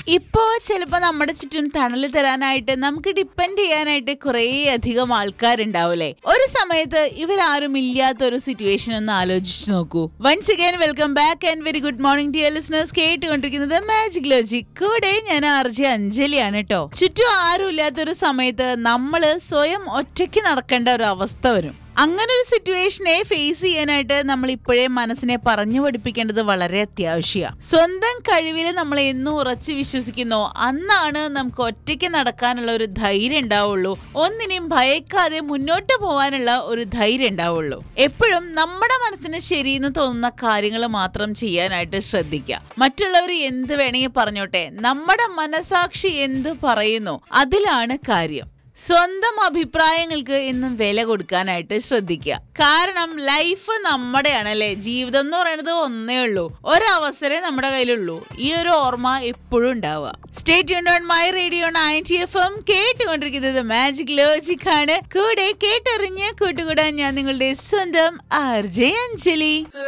ഇപ്പോ ചിലപ്പോ നമ്മുടെ ചുറ്റും തണൽ തരാനായിട്ട് നമുക്ക് ഡിപ്പെൻഡ് ചെയ്യാനായിട്ട് കുറേ അധികം ആൾക്കാരുണ്ടാവൂലേ ഒരു സമയത്ത് ഇവരാരും ഇല്ലാത്ത ഒരു സിറ്റുവേഷൻ ഒന്ന് ആലോചിച്ചു നോക്കൂ once again welcome back and very good morning dear listeners കേട്ടുകൊണ്ടിരിക്കുന്നത് മാജിക് ലോജിക് കൂടെ ഞാൻ ആർജി അഞ്ജലിയാണ് കേട്ടോ ചുറ്റും ആരും ഇല്ലാത്തൊരു സമയത്ത് നമ്മള് സ്വയം ഒറ്റയ്ക്ക് നടക്കേണ്ട ഒരു അവസ്ഥ വരും അങ്ങനെ ഒരു സിറ്റുവേഷനെ ഫേസ് ചെയ്യാനായിട്ട് നമ്മൾ ഇപ്പോഴേ മനസ്സിനെ പറഞ്ഞു പഠിപ്പിക്കേണ്ടത് വളരെ അത്യാവശ്യമാണ് സ്വന്തം കഴിവിൽ നമ്മൾ എന്നും ഉറച്ചു വിശ്വസിക്കുന്നോ അന്നാണ് നമുക്ക് ഒറ്റയ്ക്ക് നടക്കാനുള്ള ഒരു ധൈര്യം ഉണ്ടാവുള്ളൂ ഒന്നിനെയും ഭയക്കാതെ മുന്നോട്ട് പോകാനുള്ള ഒരു ധൈര്യം ഉണ്ടാവുള്ളൂ എപ്പോഴും നമ്മുടെ മനസ്സിന് ശരിയെന്ന് തോന്നുന്ന കാര്യങ്ങൾ മാത്രം ചെയ്യാനായിട്ട് ശ്രദ്ധിക്കുക മറ്റുള്ളവർ എന്ത് വേണമെങ്കിൽ പറഞ്ഞോട്ടെ നമ്മുടെ മനസാക്ഷി എന്ത് പറയുന്നു അതിലാണ് കാര്യം സ്വന്തം അഭിപ്രായങ്ങൾക്ക് എന്നും വില കൊടുക്കാനായിട്ട് ശ്രദ്ധിക്കുക കാരണം ലൈഫ് നമ്മുടെയാണ് അല്ലെ ജീവിതം എന്ന് പറയുന്നത് ഒന്നേ ഉള്ളൂ ഒരവസരേ നമ്മുടെ കയ്യിലുള്ളൂ ഈ ഒരു ഓർമ്മ എപ്പോഴും ഉണ്ടാവുക state on my radio ninety F M കേട്ടുകൊണ്ടിരിക്കുന്നത് മാജിക് ലോജിക് ആണ് കൂടെ കേട്ടറിഞ്ഞ് കൂട്ടുകൂടാൻ ഞാൻ നിങ്ങളുടെ സ്വന്തം ആർ ജെ അഞ്ജലി